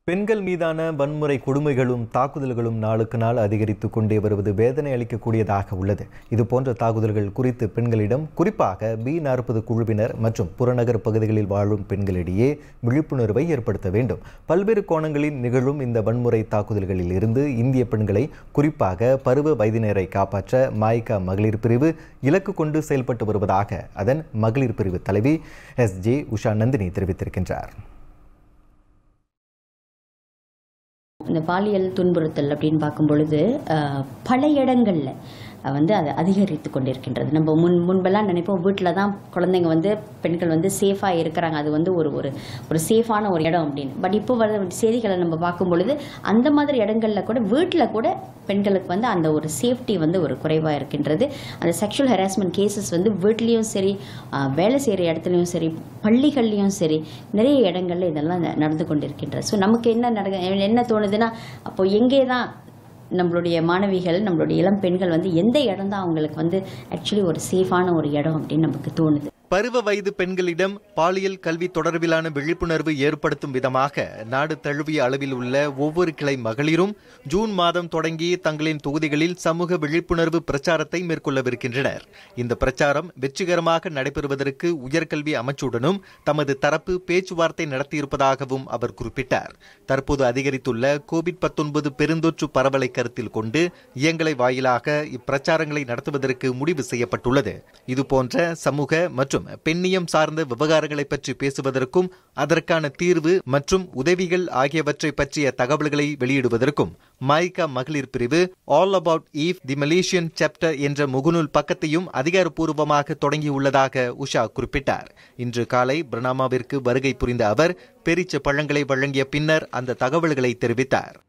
பெண்கள் மீதான வன்முறை கொடுமைகளும் தாக்குதல்களும் நாளுக்கு நாள் அதிகரித்து கொண்டே வருவது வேதனை அளிக்கக்கூடியதாக உள்ளது இது போன்ற தாக்குதல்கள் குறித்து பெண்களிடம் குறிப்பாக பி நாற்பது குழுவினர் மற்றும் புறநகர் பகுதிகளில் வாழும் பெண்களிடையே விழிப்புணர்வை ஏற்படுத்த வேண்டும் பல்வேறு கோணங்களில் நிகழும் இந்த வன்முறை தாக்குதல்களில் இருந்து இந்திய பெண்களை குறிப்பாக பருவ வயதினரை காப்பாற்ற மாய்கா மகளிர் பிரிவு இலக்கு கொண்டு செயல்பட்டு வருவதாக அதன் மகளிர் பிரிவு தலைவி எஸ் ஜே உஷா நந்தினி தெரிவித்திருக்கின்றார் இந்த பாலியல் துன்புறுத்தல் அப்படின்னு பார்க்கும் பொழுது அஹ், பல இடங்களில் வந்து அது அதிகரித்து கொண்டிருக்கின்றது நம்ம முன் முன்பெல்லாம் நினைப்போம் வீட்டில் தான் குழந்தைங்க வந்து பெண்கள் வந்து சேஃபாக இருக்கிறாங்க அது வந்து ஒரு ஒரு ஒரு சேஃபான ஒரு இடம் அப்படின்னு பட் இப்போ வர செய்திகளை நம்ம பார்க்கும் பொழுது அந்த மாதிரி இடங்களில் கூட வீட்டில் கூட பெண்களுக்கு வந்து அந்த ஒரு சேஃப்டி வந்து ஒரு குறைவாக இருக்கின்றது அந்த செக்ஷுவல் ஹராஸ்மெண்ட் கேசஸ் வந்து வீட்லேயும் சரி அஹ், வேலை செய்கிற இடத்துலையும் சரி பள்ளிகள்லையும் சரி நிறைய இடங்கள்ல இதெல்லாம் ந- நடந்து கொண்டிருக்கின்றது ஸோ நமக்கு என்ன நட என்ன தோணுதுன்னா அப்போ எங்கே தான் நம்மளுடைய மாணவிகள் நம்மளுடைய இளம் பெண்கள் வந்து எந்த இடம் தான் அவங்களுக்கு வந்து ஆக்சுவலி ஒரு சேஃபான ஒரு இடம் அப்படின்னு நமக்கு தோணுது பருவ வயது பெண்களிடம் பாலியல் கல்வி தொடர்பிலான விழிப்புணர்வு ஏற்படுத்தும் விதமாக நாடு தழுவிய அளவில் உள்ள ஒவ்வொரு கிளை மகளிரும் ஜூன் மாதம் தொடங்கி தங்களின் தொகுதிகளில் சமூக விழிப்புணர்வு பிரச்சாரத்தை மேற்கொள்ளவிருக்கின்றனர் இந்த பிரச்சாரம் வெற்றிகரமாக நடைபெறுவதற்கு உயர்கல்வி அமைச்சுடனும் தமது தரப்பு பேச்சுவார்த்தை நடத்தியிருப்பதாகவும் அவர் குறிப்பிட்டார் தற்போது அதிகரித்துள்ள கோவிட் 19 பெருந்தொற்று பரவலை கருத்தில் கொண்டு இயங்கலை வாயிலாக இப்பிரச்சாரங்களை நடத்துவதற்கு முடிவு செய்யப்பட்டுள்ளது இதுபோன்ற சமூக மற்றும் பெண்ணியம் சார்ந்த விவகாரங்களை பற்றி பேசுவதற்கும் அதற்கான தீர்வு மற்றும் உதவிகள் ஆகியவற்றை பற்றிய தகவல்களை வெளியிடுவதற்கும் மாய்கா மகளிர் பிரிவு all about if the Malaysian chapter என்ற முகநூல் பக்கத்தையும் அதிகாரப்பூர்வமாக தொடங்கியுள்ளதாக உஷா குறிப்பிட்டார் இன்று காலை பிரணாமாவிற்கு வருகை புரிந்த அவர் பெரிச்ச பழங்களை வழங்கிய பின்னர் அந்த தகவல்களை தெரிவித்தார்